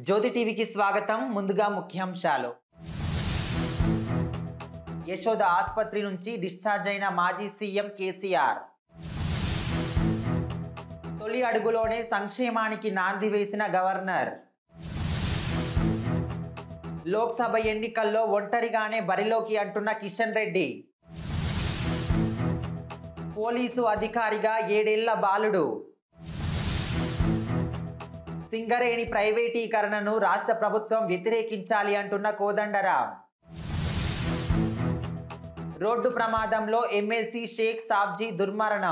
జ్యోతి టీవీకి స్వాగతం ముందుగా ముఖ్యాంశాలు యశోద ఆసుపత్రి నుంచి డిశ్చార్జ్ అయిన మాజీ సీఎం కేసీఆర్ తొలి అడుగులోనే సంక్షేమానికి నాంది వేసిన గవర్నర్ లోక్సభ ఎన్నికల్లో ఒంటరిగానే బరిలోకి అంటున్న కిషన్ రెడ్డి పోలీసు అధికారిగా ఏడేళ్ల బాలుడు సింగరేణి ప్రైవేటీకరణను రాష్ట్ర ప్రభుత్వం వ్యతిరేకించాలి అంటున్న కోదండరాం రోడ్డు ప్రమాదంలో ఎమ్మెల్సీ షేక్ సాబ్జీ దుర్మరణం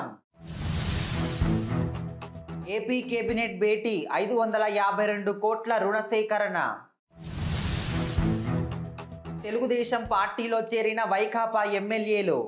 ఏపీ కేబినెట్ భేటీ ఐదు వందల యాభై రెండు కోట్ల రుణ సేకరణ తెలుగుదేశం పార్టీలో చేరిన వైకాపా ఎమ్మెల్యేలు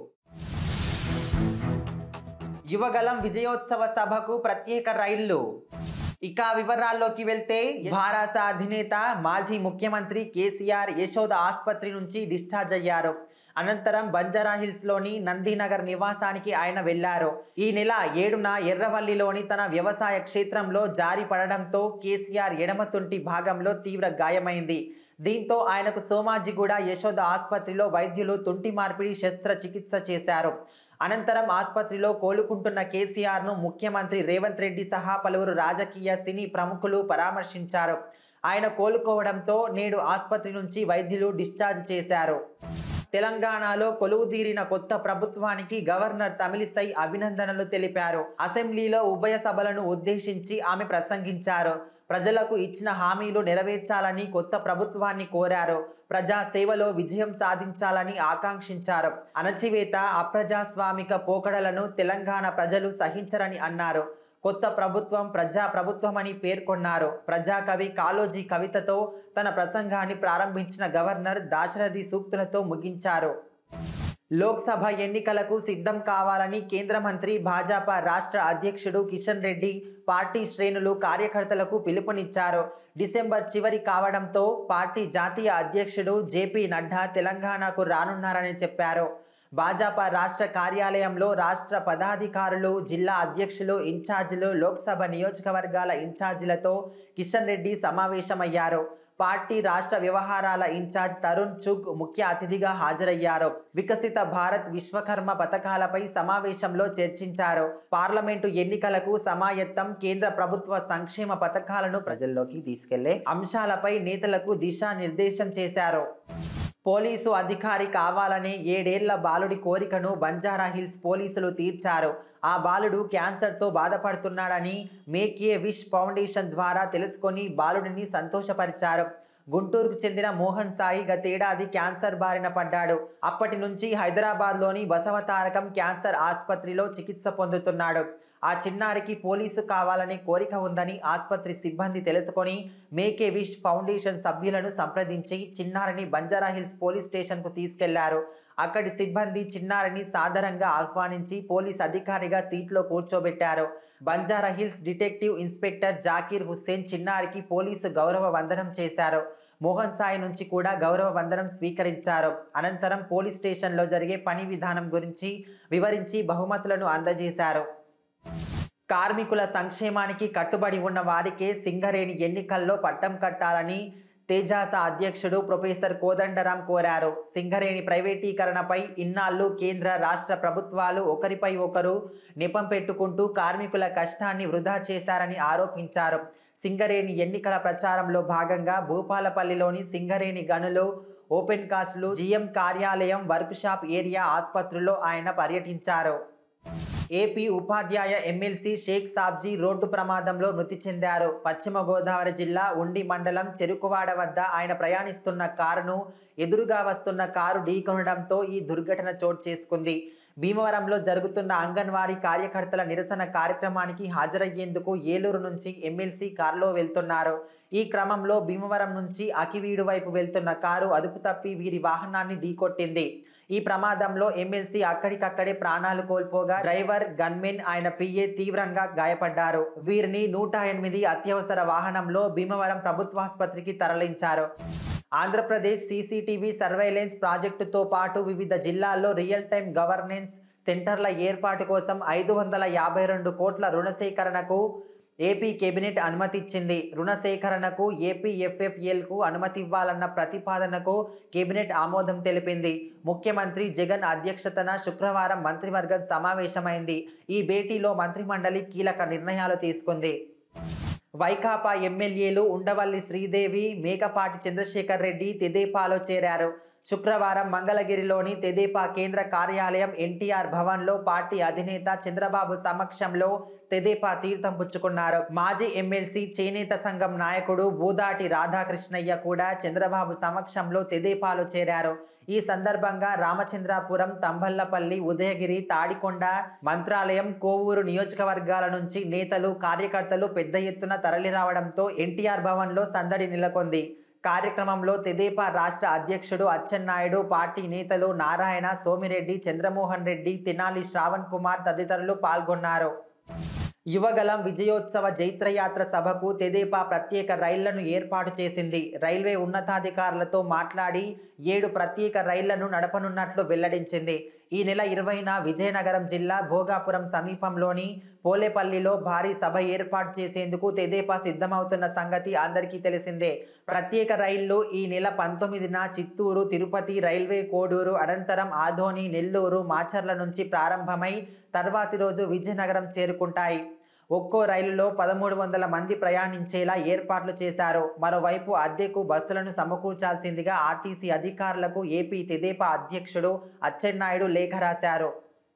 యువగలం విజయోత్సవ సభకు ప్రత్యేక రైళ్లు ఇక వివరాల్లోకి వెళ్తే భారాస అధినేత మాజీ ముఖ్యమంత్రి కేసీఆర్ యశోద ఆసుపత్రి నుంచి డిశ్చార్జ్ అయ్యారు అనంతరం బంజారా హిల్స్ లోని నందీనగర్ నివాసానికి ఆయన వెళ్లారు ఈ నెల ఏడున ఎర్రవల్లిలోని తన వ్యవసాయ క్షేత్రంలో జారి పడడంతో కేసీఆర్ ఎడమ తుంటి భాగంలో తీవ్ర గాయమైంది దీంతో ఆయనకు సోమాజిగూడ యశోద ఆసుపత్రిలో వైద్యులు తుంటి మార్పిడి శస్త్రచికిత్స చేశారు అనంతరం ఆసుపత్రిలో కోలుకుంటున్న కేసీఆర్ ను ముఖ్యమంత్రి రేవంత్ రెడ్డి సహా పలువురు రాజకీయ సినీ ప్రముఖులు పరామర్శించారు ఆయన కోలుకోవడంతో నేడు ఆసుపత్రి నుంచి వైద్యులు డిశ్చార్జ్ చేశారు తెలంగాణలో కొలువుదీరిన కొత్త ప్రభుత్వానికి గవర్నర్ తమిళిసై అభినందనలు తెలిపారు అసెంబ్లీలో ఉభయ సభలను ఉద్దేశించి ఆమె ప్రసంగించారు ప్రజలకు ఇచ్చిన హామీలు నెరవేర్చాలని కొత్త ప్రభుత్వాన్ని కోరారు ప్రజా సేవలో విజయం సాధించాలని ఆకాంక్షించారు అణచివేత అప్రజాస్వామిక పోకడలను తెలంగాణ ప్రజలు సహించరని అన్నారు కొత్త ప్రభుత్వం ప్రజా ప్రభుత్వమని పేర్కొన్నారు ప్రజాకవి కాలోజీ కవితతో తన ప్రసంగాన్ని ప్రారంభించిన గవర్నర్ దాశరథి సూక్తులతో ముగించారు లోక్సభ ఎన్నికలకు సిద్ధం కావాలని కేంద్ర మంత్రి భాజపా రాష్ట్ర అధ్యక్షుడు కిషన్ రెడ్డి పార్టీ శ్రేణులు కార్యకర్తలకు పిలుపునిచ్చారు డిసెంబర్ చివరి కావడంతో పార్టీ జాతీయ అధ్యక్షుడు జేపీ నడ్డా తెలంగాణకు రానున్నారని చెప్పారు భాజపా రాష్ట్ర కార్యాలయంలో రాష్ట్ర పదాధికారులు జిల్లా అధ్యక్షులు ఇన్ఛార్జీలు లోక్సభ నియోజకవర్గాల ఇన్ఛార్జీలతో కిషన్ రెడ్డి సమావేశమయ్యారు పార్టీ రాష్ట్ర వ్యవహారాల ఇన్ఛార్జ్ తరుణ్ చుగ్ ముఖ్య అతిథిగా హాజరయ్యారు వికసిత భారత్ విశ్వకర్మ పథకాలపై సమావేశంలో చర్చించారు పార్లమెంటు ఎన్నికలకు సమాయత్తం కేంద్ర ప్రభుత్వ సంక్షేమ పథకాలను ప్రజల్లోకి తీసుకెళ్లే అంశాలపై నేతలకు దిశానిర్దేశం చేశారు పోలీసు అధికారి కావాలనే ఏడేళ్ల బాలుడి కోరికను బంజారా హిల్స్ పోలీసులు తీర్చారు ఆ బాలుడు క్యాన్సర్తో బాధపడుతున్నాడని మేక్ ఏ విష్ ఫౌండేషన్ ద్వారా తెలుసుకొని బాలుడిని సంతోషపరిచారు గుంటూరుకు చెందిన మోహన్ సాయి గతేడాది క్యాన్సర్ బారిన పడ్డాడు అప్పటి నుంచి హైదరాబాద్లోని బసవతారకం క్యాన్సర్ ఆసుపత్రిలో చికిత్స పొందుతున్నాడు ఆ చిన్నారికి పోలీసు కావాలనే కోరిక ఉందని ఆసుపత్రి సిబ్బంది తెలుసుకొని మేకే విష్ ఫౌండేషన్ సభ్యులను సంప్రదించి చిన్నారిని బంజారా హిల్స్ పోలీస్ స్టేషన్కు తీసుకెళ్లారు అక్కడి సిబ్బంది చిన్నారిని సాదరంగా ఆహ్వానించి పోలీస్ అధికారిగా సీట్లో కూర్చోబెట్టారు Banjara hills detective inspector Zakir Hussain చిన్నారికి పోలీసు గౌరవ వందనం చేశారు మోహన్ సాయి నుంచి కూడా గౌరవ వందనం స్వీకరించారు అనంతరం పోలీస్ స్టేషన్లో జరిగే పని విధానం గురించి వివరించి బహుమతులను అందజేశారు కార్మికుల సంక్షేమానికి కట్టుబడి ఉన్న వారికే సింగరేణి ఎన్నికల్లో పట్టం కట్టాలని తేజాస అధ్యక్షుడు ప్రొఫెసర్ కోదండరాం కోరారు సింగరేణి ప్రైవేటీకరణపై ఇన్నాళ్ళు కేంద్ర రాష్ట్ర ప్రభుత్వాలు ఒకరిపై ఒకరు నెపం పెట్టుకుంటూ కార్మికుల కష్టాన్ని వృధా చేశారని ఆరోపించారు సింగరేణి ఎన్నికల ప్రచారంలో భాగంగా భూపాలపల్లిలోని సింగరేణి గనులు ఓపెన్ కాస్ట్లు జిఎం కార్యాలయం వర్క్ షాప్ ఏరియా ఆసుపత్రిలో ఆయన పర్యటించారు ఏపీ ఉపాధ్యాయ ఎమ్మెల్సీ షేక్ సాబ్జీ రోడ్డు ప్రమాదంలో మృతి చెందారు పశ్చిమ గోదావరి జిల్లా ఉండి మండలం చెరుకువాడ వద్ద ఆయన ప్రయాణిస్తున్న కారును ఎదురుగా వస్తున్న కారు ఢీకొనడంతో ఈ దుర్ఘటన చోటు చేసుకుంది భీమవరంలో జరుగుతున్న అంగన్వాడీ కార్యకర్తల నిరసన కార్యక్రమానికి హాజరయ్యేందుకు ఏలూరు నుంచి ఎమ్మెల్సీ కారులో వెళ్తున్నారు ఈ క్రమంలో భీమవరం నుంచి అకివీడు వైపు వెళ్తున్న కారు అదుపు తప్పి వీరి వాహనాన్ని ఢీకొట్టింది ఈ ప్రమాదంలో ఎమ్మెల్సీ అక్కడికక్కడే ప్రాణాలు కోల్పోగా డ్రైవర్ గన్మెన్ ఆయన పిఏ తీవ్రంగా గాయపడ్డారు వీరిని నూట ఎనిమిది అత్యవసర వాహనంలో భీమవరం ప్రభుత్వాసుపత్రికి తరలించారు ఆంధ్రప్రదేశ్ సీసీటీవీ సర్వైలెన్స్ ప్రాజెక్టుతో పాటు వివిధ జిల్లాల్లో రియల్ టైం గవర్నెన్స్ సెంటర్ల ఏర్పాటు కోసం ఐదు వందల యాభై రెండు కోట్ల రుణ సేకరణకు ఏపీ కేబినెట్ అనుమతి ఇచ్చింది రుణ సేకరణకు ఏపీఎఫ్ఎఫ్ఎల్కు అనుమతి ఇవ్వాలన్న ప్రతిపాదనకు కేబినెట్ ఆమోదం తెలిపింది ముఖ్యమంత్రి జగన్ అధ్యక్షతన శుక్రవారం మంత్రివర్గం సమావేశమైంది ఈ భేటీలో మంత్రిమండలి కీలక నిర్ణయాలు తీసుకుంది వైకాపా ఎమ్మెల్యేలు ఉండవల్లి శ్రీదేవి మేకపాటి చంద్రశేఖర్ రెడ్డి తెదేపాలో చేరారు శుక్రవారం మంగళగిరిలోని తెదేపా కేంద్ర కార్యాలయం ఎన్టీఆర్ భవన్లో పార్టీ అధినేత చంద్రబాబు సమక్షంలో తెదేపా తీర్థం పుచ్చుకున్నారు మాజీ ఎమ్మెల్సీ చేనేత సంఘం నాయకుడు బూదాటి రాధాకృష్ణయ్య కూడా చంద్రబాబు సమక్షంలో తెదేపాలో చేరారు ఈ సందర్భంగా రామచంద్రాపురం తంబల్లపల్లి ఉదయగిరి తాడికొండ మంత్రాలయం కోవూరు నియోజకవర్గాల నుంచి నేతలు కార్యకర్తలు పెద్ద ఎత్తున తరలిరావడంతో ఎన్టీఆర్ భవన్లో సందడి నెలకొంది కార్యక్రమంలో తెదేపా రాష్ట్ర అధ్యక్షుడు అచ్చెన్నాయుడు పార్టీ నేతలు నారాయణ సోమిరెడ్డి చంద్రమోహన్ రెడ్డి తెనాలి శ్రావణ్ కుమార్ తదితరులు పాల్గొన్నారు యువగలం విజయోత్సవ జైత్రయాత్ర సభకు తెదేపా ప్రత్యేక రైళ్లను ఏర్పాటు చేసింది రైల్వే ఉన్నతాధికారులతో మాట్లాడి ఏడు ప్రత్యేక రైళ్లను నడపనున్నట్లు వెల్లడించింది ఈ నెల ఇరవైన విజయనగరం జిల్లా భోగాపురం సమీపంలోని పోలేపల్లిలో భారీ సభ ఏర్పాటు చేసేందుకు తెదేపా సిద్ధమవుతున్న సంగతి అందరికీ తెలిసిందే ప్రత్యేక రైళ్లు ఈ నెల పంతొమ్మిదిన చిత్తూరు తిరుపతి రైల్వే కోడూరు అనంతరం ఆదోని నెల్లూరు మాచర్ల నుంచి ప్రారంభమై తర్వాతి రోజు విజయనగరం చేరుకుంటాయి ఒక్కో రైలులో పదమూడు వందల మంది ప్రయాణించేలా ఏర్పాట్లు చేశారు మరోవైపు అద్దెకు బస్సులను సమకూర్చాల్సిందిగా ఆర్టీసీ అధికారులకు ఏపీ తెదేపా అధ్యక్షుడు అచ్చెన్నాయుడు లేఖ రాశారు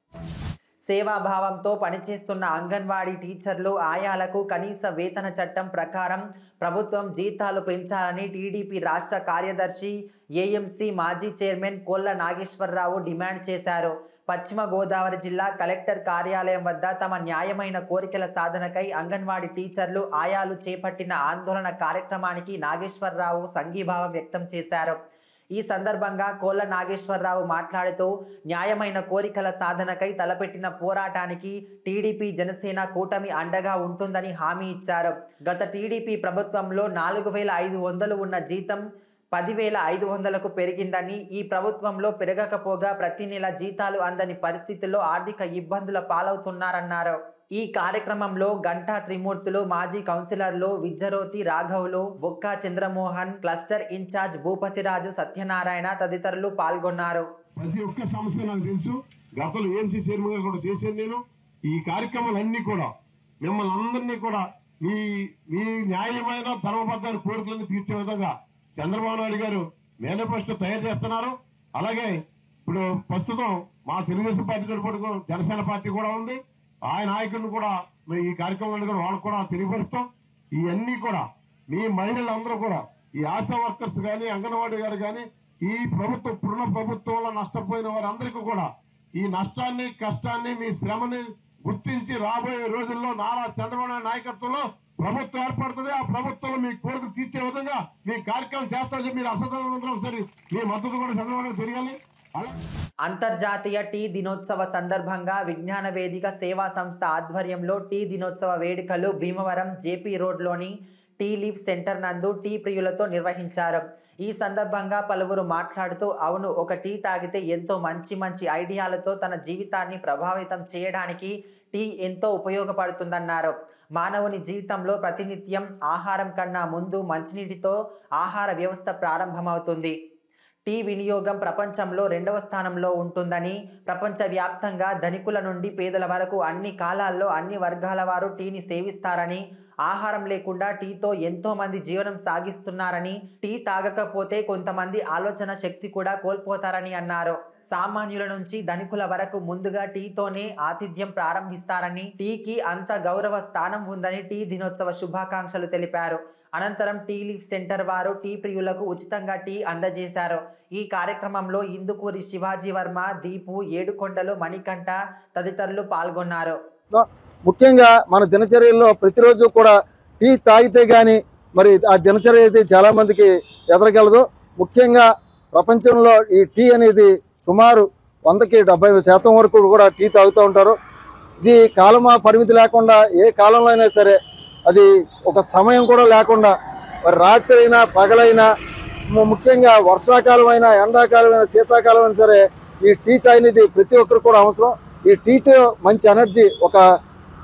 సేవాభావంతో పనిచేస్తున్న అంగన్వాడీ టీచర్లు ఆయాలకు కనీస వేతన చట్టం ప్రకారం ప్రభుత్వం జీతాలు పెంచాలని టీడీపీ రాష్ట్ర కార్యదర్శి ఏఎంసీ మాజీ చైర్మన్ కోళ్ల నాగేశ్వరరావు డిమాండ్ చేశారు పశ్చిమ గోదావరి జిల్లా కలెక్టర్ కార్యాలయం వద్ద తమ న్యాయమైన కోరికల సాధనకై అంగన్వాడీ టీచర్లు ఆయాలు చేపట్టిన ఆందోళన కార్యక్రమానికి నాగేశ్వరరావు సంఘీభావం వ్యక్తం చేశారు ఈ సందర్భంగా కోళ్ల నాగేశ్వరరావు మాట్లాడుతూ న్యాయమైన కోరికల సాధనకై తలపెట్టిన పోరాటానికి టీడీపీ జనసేన కూటమి అండగా ఉంటుందని హామీ ఇచ్చారు గత టీడీపీ ప్రభుత్వంలో నాలుగు వేల ఐదు వందలు ఉన్న జీతం పదివేల ఐదు వందలకు పెరిగిందని ఈ ప్రభుత్వంలో పెరగకపోగా ప్రతి నెల జీతాలు అందని పరిస్థితుల్లో ఆర్థిక ఇబ్బందుల పాలవుతున్నారన్నారు ఈ కార్యక్రమంలో గంటా త్రిమూర్తులు మాజీ కౌన్సిలర్లు విజ్జరోతి రాఘవులు బొక్కా చంద్రమోహన్ క్లస్టర్ ఇన్ఛార్జ్ భూపతిరాజు సత్యనారాయణ తదితరులు పాల్గొన్నారు ప్రతి ఒక్క సమస్య నాకు తెలుసు గతంలో ఏఎంసీ చైర్మన్ గారు కూడా చేశాను నేను ఈ కార్యక్రమాలన్నీ కూడా మిమ్మల్ని అందరినీ కూడా మీ మీ న్యాయమైన ధర్మబద్ధమైన కోరికలను తీర్చే విధంగా చంద్రబాబు నాయుడు గారు మేనిఫెస్టో తయారు చేస్తున్నారు అలాగే ఇప్పుడు ప్రస్తుతం మా తెలుగుదేశం పార్టీ తరపున జనసేన పార్టీ కూడా ఉంది ఆ నాయకులను కూడా మేము ఈ కార్యక్రమాలు కూడా వాళ్ళకు కూడా తెలియపరుస్తాం ఇవన్నీ కూడా మీ మహిళలందరూ కూడా ఈ ఆశా వర్కర్స్ కానీ అంగన్వాడీ గారు కానీ ఈ ప్రభుత్వం ఇప్పుడున్న ప్రభుత్వంలో నష్టపోయిన వారందరికీ కూడా ఈ నష్టాన్ని కష్టాన్ని మీ శ్రమని గుర్తించి రాబోయే రోజుల్లో నారా చంద్రబాబు నాయుడు నాయకత్వంలో ప్రభుత్వం ఏర్పడుతుంది ఆ ప్రభుత్వంలో మీ కోరిక తీర్చే విధంగా మీ కార్యక్రమం చేస్తామని చెప్పి మీరు అసలు ఒకసారి మీ మద్దతు కూడా చంద్రబాబు నాయుడు తెలియాలి అలాగే అంతర్జాతీయ టీ దినోత్సవ సందర్భంగా విజ్ఞాన వేదిక సేవా సంస్థ ఆధ్వర్యంలో టీ దినోత్సవ వేడుకలు భీమవరం జేపీ రోడ్లోని టీ లీఫ్ సెంటర్ నందు టీ ప్రియులతో నిర్వహించారు ఈ సందర్భంగా పలువురు మాట్లాడుతూ అవును ఒక టీ తాగితే ఎంతో మంచి మంచి ఐడియాలతో తన జీవితాన్ని ప్రభావితం చేయడానికి టీ ఎంతో ఉపయోగపడుతుందన్నారు మానవుని జీవితంలో ప్రతినిత్యం ఆహారం కన్నా ముందు మంచినీటితో ఆహార వ్యవస్థ ప్రారంభమవుతుంది టీ వినియోగం ప్రపంచంలో రెండవ స్థానంలో ఉంటుందని ప్రపంచవ్యాప్తంగా ధనికుల నుండి పేదల వరకు అన్ని కాలాల్లో అన్ని వర్గాల వారు టీని సేవిస్తారని ఆహారం లేకుండా టీతో ఎంతో మంది జీవనం సాగిస్తున్నారని టీ తాగకపోతే కొంతమంది ఆలోచన శక్తి కూడా కోల్పోతారని అన్నారు సామాన్యుల నుంచి ధనికుల వరకు ముందుగా టీతోనే ఆతిథ్యం ప్రారంభిస్తారని టీకి అంత గౌరవ స్థానం ఉందని టీ దినోత్సవ శుభాకాంక్షలు తెలిపారు అనంతరం టీ లీఫ్ సెంటర్ వారు టీ ప్రియులకు ఉచితంగా టీ అందజేశారు ఈ కార్యక్రమంలో ఇందుకూరి శివాజీ వర్మ దీపు ఏడుకొండలు మణికంఠ తదితరులు పాల్గొన్నారు ముఖ్యంగా మన దినచర్యల్లో ప్రతిరోజు కూడా టీ తాగితే కానీ మరి ఆ దినచర్య అయితే చాలా మందికి ఎదరగలదు ముఖ్యంగా ప్రపంచంలో ఈ టీ అనేది సుమారు వందకి డెబ్బై శాతం వరకు కూడా టీ తాగుతూ ఉంటారు ఇది కాలమా పరిమితి లేకుండా ఏ కాలంలో అయినా సరే అది ఒక సమయం కూడా లేకుండా మరి రాత్రి అయినా పగలైనా ము- ముఖ్యంగా వర్షాకాలం అయినా ఎండాకాలం అయినా శీతాకాలం అయినా సరే ఈ టీ తాగినది ప్రతి ఒక్కరు కూడా అవసరం ఈ టీతో మంచి ఎనర్జీ ఒక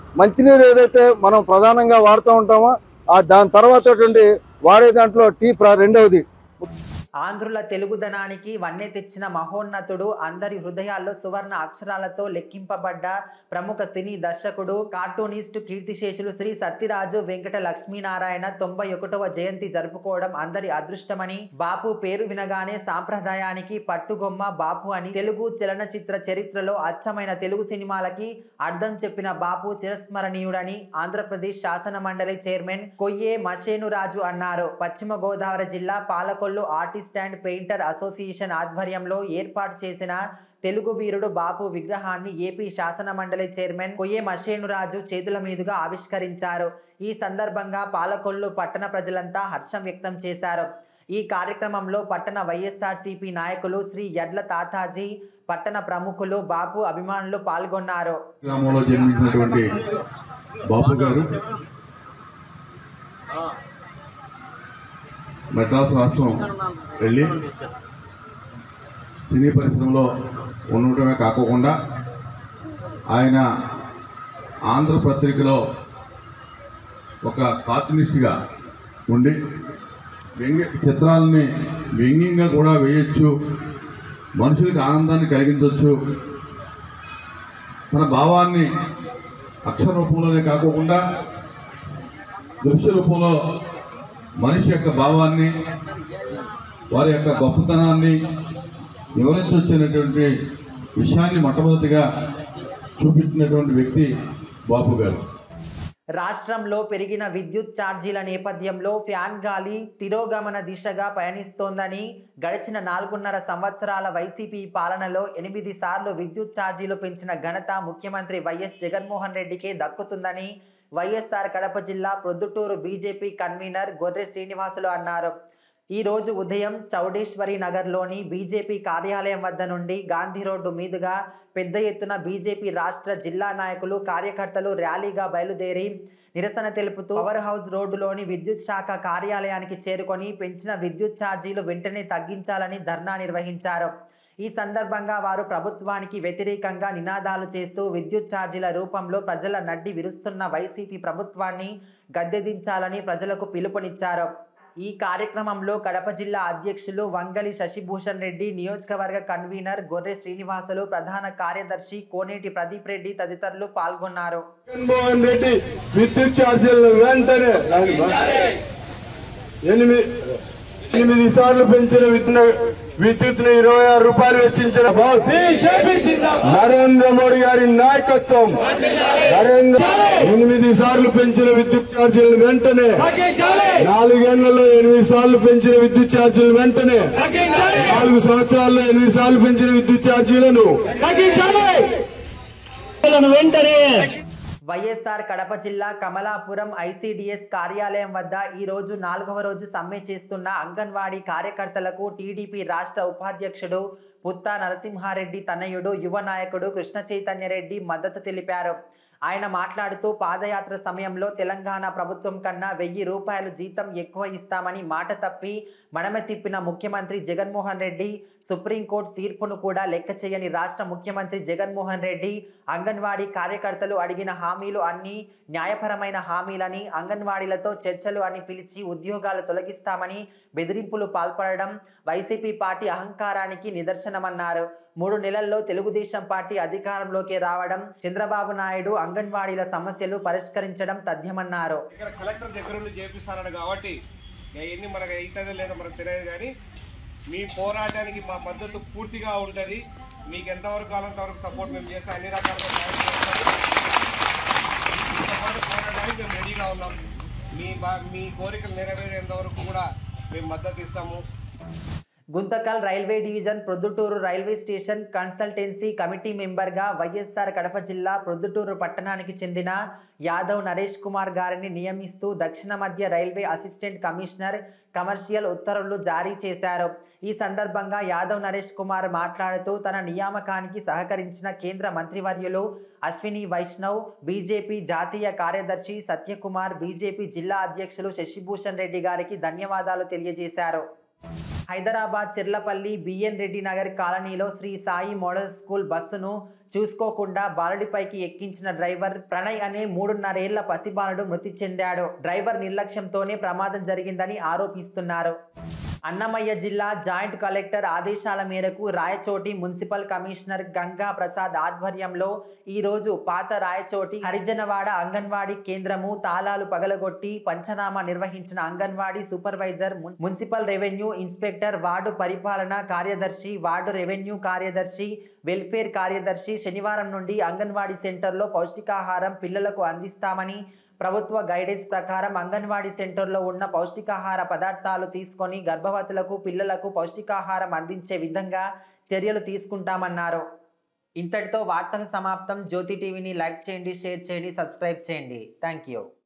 మంచినీరు ఏదైతే మనం ప్రధానంగా వాడుతూ ఉంటామో ఆ దాని తర్వాత వాడే దాంట్లో టీ ప్ర- రెండవది ఆంధ్రుల తెలుగుదనానికి వన్నె తెచ్చిన మహోన్నతుడు అందరి హృదయాల్లో సువర్ణ అక్షరాలతో లెక్కింపబడ్డ ప్రముఖ సినీ దర్శకుడు కార్టూనిస్ట్ కీర్తిశేషులు శ్రీ సత్యరాజు వెంకట లక్ష్మీనారాయణ తొంభై ఒకటవ జయంతి జరుపుకోవడం అందరి అదృష్టమని బాపు పేరు వినగానే సాంప్రదాయానికి పట్టుగొమ్మ బాపు అని తెలుగు చలనచిత్ర చరిత్రలో అచ్చమైన తెలుగు సినిమాలకి అర్థం చెప్పిన బాపు చిరస్మరణీయుడని ఆంధ్రప్రదేశ్ శాసన మండలి చైర్మన్ కొయ్యే మషేనురాజు అన్నారు పశ్చిమ గోదావరి జిల్లా Palakollu artist and painter association ఆధ్వర్యంలో ఏర్పాటు చేసిన తెలుగు వీరుడు బాపు విగ్రహాన్ని ఏపీ శాసన మండలి చైర్మన్ కొయ్యే మషేనురాజు చేతుల మీదుగా ఆవిష్కరించారు ఈ సందర్భంగా పాలకొల్లు పట్టణ ప్రజలంతా హర్షం వ్యక్తం చేశారు ఈ కార్యక్రమంలో పట్టణ వైఎస్ఆర్సీపీ నాయకులు శ్రీ యడ్ల తాతాజీ పట్టణ ప్రముఖులు బాపు అభిమానులు పాల్గొన్నారు గ్రామంలో జన్మించినటువంటి బాపు గారు మెడ్రాస్ రాష్ట్రం వెళ్ళి సినీ పరిశ్రమలో ఉండటమే కాకుండా ఆయన ఆంధ్ర పత్రికలో ఒక కార్టూనిస్ట్గా ఉండి వ్యంగ్య చిత్రాలని వ్యంగ్యంగా కూడా వేయొచ్చు మనుషులకు ఆనందాన్ని కలిగించవచ్చు తన భావాన్ని అక్షర రూపంలోనే కాకుండా దృశ్య రూపంలో మనిషి యొక్క భావాన్ని వారి యొక్క గొప్పతనాన్ని వివరించవచ్చినటువంటి విషయాన్ని మొట్టమొదటిగా చూపించినటువంటి వ్యక్తి బాపు గారు రాష్ట్రంలో పెరిగిన విద్యుత్ ఛార్జీల నేపథ్యంలో ఫ్యాన్ గాలి తిరోగమన దిశగా పయనిస్తోందని గడిచిన నాలుగున్నర సంవత్సరాల వైసీపీ పాలనలో ఎనిమిది సార్లు విద్యుత్ ఛార్జీలు పెంచిన ఘనత ముఖ్యమంత్రి వైఎస్ జగన్మోహన్ రెడ్డికే దక్కుతుందని వైఎస్ఆర్ కడప జిల్లా ప్రొద్దుటూరు బీజేపీ కన్వీనర్ గొర్రె శ్రీనివాసులు అన్నారు ఈ రోజు ఉదయం చౌడేశ్వరి నగర్లోని బీజేపీ కార్యాలయం వద్ద నుండి గాంధీ రోడ్డు మీదుగా పెద్ద ఎత్తున బీజేపీ రాష్ట్ర జిల్లా నాయకులు కార్యకర్తలు ర్యాలీగా బయలుదేరి నిరసన తెలుపుతూ పవర్ హౌస్ రోడ్డులోని విద్యుత్ శాఖ కార్యాలయానికి చేరుకొని పెంచిన విద్యుత్ ఛార్జీలు వెంటనే తగ్గించాలని ధర్నా నిర్వహించారు ఈ సందర్భంగా వారు ప్రభుత్వానికి వ్యతిరేకంగా నినాదాలు చేస్తూ విద్యుత్ ఛార్జీల రూపంలో ప్రజల నడ్డి విరుస్తున్న వైసీపీ ప్రభుత్వాన్ని గద్దెదించాలని ప్రజలకు పిలుపునిచ్చారు ఈ కార్యక్రమంలో కడప జిల్లా అధ్యక్షులు వంగలి శశిభూషణ్ రెడ్డి నియోజకవర్గ కన్వీనర్ గొర్రె శ్రీనివాసులు ప్రధాన కార్యదర్శి కోనేటి ప్రదీప్ రెడ్డి తదితరులు పాల్గొన్నారు జగన్మోహన్ రెడ్డి విద్యుత్ ఛార్జీలను వెంటనే ఎనిమిది ఎనిమిది సార్లు పెంచిన విద్యుత్ విద్యుత్ ను ఇరవై ఆరు రూపాయలు వెచ్చించిన బాబు నరేంద్ర మోడీ గారి నాయకత్వం నరేంద్ర ఎనిమిది సార్లు పెంచిన విద్యుత్ ఛార్జీలను వెంటనే నాలుగేళ్లలో ఎనిమిది సార్లు పెంచిన విద్యుత్ ఛార్జీలను వెంటనే నాలుగు సంవత్సరాల్లో ఎనిమిది సార్లు పెంచిన విద్యుత్ ఛార్జీలను వెంటనే వైఎస్ఆర్ కడప జిల్లా కమలాపురం ఐసిడిఎస్ కార్యాలయం వద్ద ఈ రోజు నాలుగవ రోజు సమ్మె చేస్తున్న అంగన్వాడీ కార్యకర్తలకు టీడీపీ రాష్ట్ర ఉపాధ్యక్షుడు పుత్తా నరసింహారెడ్డి తనయుడు యువ నాయకుడు కృష్ణ చైతన్యరెడ్డి మద్దతు తెలిపారు ఆయన మాట్లాడుతూ పాదయాత్ర సమయంలో తెలంగాణ ప్రభుత్వం కన్నా వెయ్యి రూపాయలు జీతం ఎక్కువ ఇస్తామని మాట తప్పి మడమ తిప్పిన ముఖ్యమంత్రి జగన్మోహన్ రెడ్డి సుప్రీంకోర్టు తీర్పును కూడా లెక్క చేయని రాష్ట్ర ముఖ్యమంత్రి జగన్మోహన్ రెడ్డి అంగన్వాడీ కార్యకర్తలు అడిగిన హామీలు అన్ని న్యాయపరమైన హామీలని అంగన్వాడీలతో చర్చలు అని పిలిచి ఉద్యోగాలు తొలగిస్తామని బెదిరింపులు పాల్పడడం వైసీపీ పార్టీ అహంకారానికి నిదర్శనమన్నారు మూడు నెలల్లో తెలుగుదేశం పార్టీ అధికారంలోకి రావడం చంద్రబాబు నాయుడు అంగన్వాడీల సమస్యలు పరిష్కరించడం తథ్యమన్నారు ఇక్కడ కలెక్టర్ దగ్గర నుండి చేపిస్తారని కాబట్టి ఎన్ని మనకు అవుతుందో లేదో మనకు తెలియదు కానీ మీ పోరాటానికి మా మద్దతు పూర్తిగా ఉంటుంది మీకు ఎంతవరకు కావాలంత వరకు సపోర్ట్ మేము చేస్తాం అన్ని రకాలుగా సాయం చేస్తాం. మీతో పాటు పోరాటానికి మేము రెడీగా ఉన్నాం మీ బా మీ కోరికలు నెరవేరేంత వరకు కూడా మేము మద్దతు ఇస్తాము Guntakal railway division Proddatur railway station consultancy committee మెంబర్గా వైఎస్ఆర్ కడప జిల్లా ప్రొద్దుటూరు పట్టణానికి చెందిన యాదవ్ నరేష్ కుమార్ గారిని నియమిస్తూ దక్షిణ మధ్య రైల్వే అసిస్టెంట్ కమిషనర్ కమర్షియల్ ఉత్తర్వులు జారీ చేశారు ఈ సందర్భంగా యాదవ్ నరేష్ కుమార్ మాట్లాడుతూ తన నియామకానికి సహకరించిన కేంద్ర మంత్రివర్యులు అశ్విని వైష్ణవ్ బీజేపీ జాతీయ కార్యదర్శి సత్యకుమార్ బీజేపీ జిల్లా అధ్యక్షులు శశిభూషణ్ రెడ్డి గారికి ధన్యవాదాలు తెలియజేశారు హైదరాబాద్ చిర్లపల్లి బిఎన్ రెడ్డి నగర్ కాలనీలో శ్రీ సాయి మోడల్ స్కూల్ బస్సును చూసుకోకుండా బాలుడిపైకి ఎక్కించిన డ్రైవర్ ప్రణయ్ అనే మూడున్నరేళ్ల పసిబాలుడు మృతి చెందాడు డ్రైవర్ నిర్లక్ష్యంతోనే ప్రమాదం జరిగిందని ఆరోపిస్తున్నారు అన్నమయ్య జిల్లా జాయింట్ కలెక్టర్ ఆదేశాల మేరకు రాయచోటి మున్సిపల్ కమిషనర్ గంగా ప్రసాద్ ఆధ్వర్యంలో ఈ రోజు పాత రాయచోటి హరిజనవాడ అంగన్వాడీ కేంద్రము తాళాలు పగలగొట్టి పంచనామా నిర్వహించిన అంగన్వాడీ సూపర్వైజర్ మున్- మున్సిపల్ రెవెన్యూ ఇన్స్పెక్టర్ వార్డు పరిపాలన కార్యదర్శి వార్డు రెవెన్యూ కార్యదర్శి వెల్ఫేర్ కార్యదర్శి శనివారం నుండి అంగన్వాడీ సెంటర్లో పౌష్టికాహారం పిల్లలకు అందిస్తామని ప్రభుత్వ గైడెన్స్ ప్రకారం అంగన్వాడీ సెంటర్లో ఉన్న పౌష్టికాహార పదార్థాలు తీసుకొని గర్భవతులకు పిల్లలకు పౌష్టికాహారం అందించే విధంగా చర్యలు తీసుకుంటామన్నారు ఇంతటితో వార్తలు సమాప్తం జ్యోతి టీవీని లైక్ చేయండి షేర్ చేయండి సబ్స్క్రైబ్ చేయండి థ్యాంక్ యూ